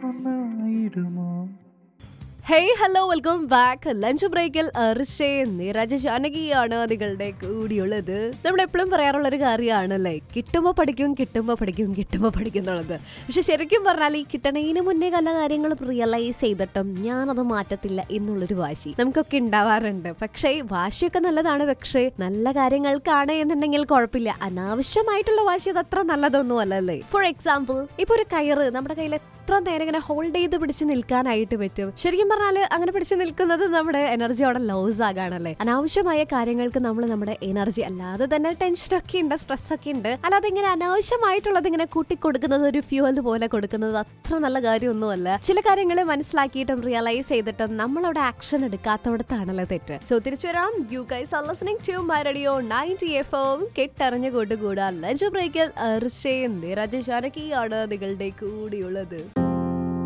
ഒന്നായിടുമോ hey hello welcome back lunch ബ്രേക്കിൽ ഋഷേ നിരജ ജാനകിയാണ് നിങ്ങളുടെ കൂടിയുള്ളത് നമ്മൾ എപ്പോഴും പറയാറുള്ള ഒരു കാര്യമാണല്ലേ കിട്ടുമ്പോൾ പഠിക്കും കിട്ടുമ്പോൾ പഠിക്കും കിട്ടുമ്പോൾ പഠിക്കും എന്നുള്ളത് പക്ഷെ ശരിക്കും പറഞ്ഞാൽ ഈ കിട്ടണതിന് മുന്നേ പല കാര്യങ്ങളും റിയലൈസ് ചെയ്തിട്ടും ഞാനത് മാറ്റത്തില്ല എന്നുള്ളൊരു വാശി നമുക്കൊക്കെ ഉണ്ടാവാറുണ്ട് പക്ഷേ വാശിയൊക്കെ നല്ലതാണ് പക്ഷേ നല്ല കാര്യങ്ങൾക്കാണ് എന്നുണ്ടെങ്കിൽ കുഴപ്പമില്ല അനാവശ്യമായിട്ടുള്ള വാശി അത് അത്ര നല്ലതൊന്നും അല്ലല്ലേ ഫോർ എക്സാമ്പിൾ ഇപ്പൊ ഒരു കയറ് നമ്മുടെ കയ്യിൽ എത്ര നേരം ഇങ്ങനെ ഹോൾഡ് ചെയ്ത് പിടിച്ച് നിൽക്കാനായിട്ട് പറ്റും ശരിക്കും പറഞ്ഞാൽ അങ്ങനെ പിടിച്ച് നിൽക്കുന്നത് നമ്മുടെ എനർജി അവിടെ ലോസ് ആകാണല്ലേ അനാവശ്യമായ കാര്യങ്ങൾക്ക് നമ്മൾ നമ്മുടെ എനർജി അല്ലാതെ തന്നെ ടെൻഷനൊക്കെ ഉണ്ട് സ്ട്രെസ് ഒക്കെ ഉണ്ട് അല്ലാതെ ഇങ്ങനെ അനാവശ്യമായിട്ടുള്ളത് ഇങ്ങനെ കൂട്ടി കൊടുക്കുന്നത് ഒരു ഫ്യൂവൽ പോലെ കൊടുക്കുന്നത് അത്ര നല്ല കാര്യമൊന്നുമല്ല ചില കാര്യങ്ങൾ മനസ്സിലാക്കിയിട്ടും റിയലൈസ് ചെയ്തിട്ടും നമ്മൾ അവിടെ ആക്ഷൻ എടുക്കാത്തവിടത്താണല്ലോ തെറ്റ് സോ തിരിച്ചു വരാം you guys are listening to my radio ninety F M കെട്ടറിഞ്ഞു കൊണ്ടുകൂടാ ലഞ്ച് ബ്രേക്കിൽ ഋഷേ നിരജ ജാനകിയാണ് നിങ്ങളുടെ കൂടിയുള്ളത്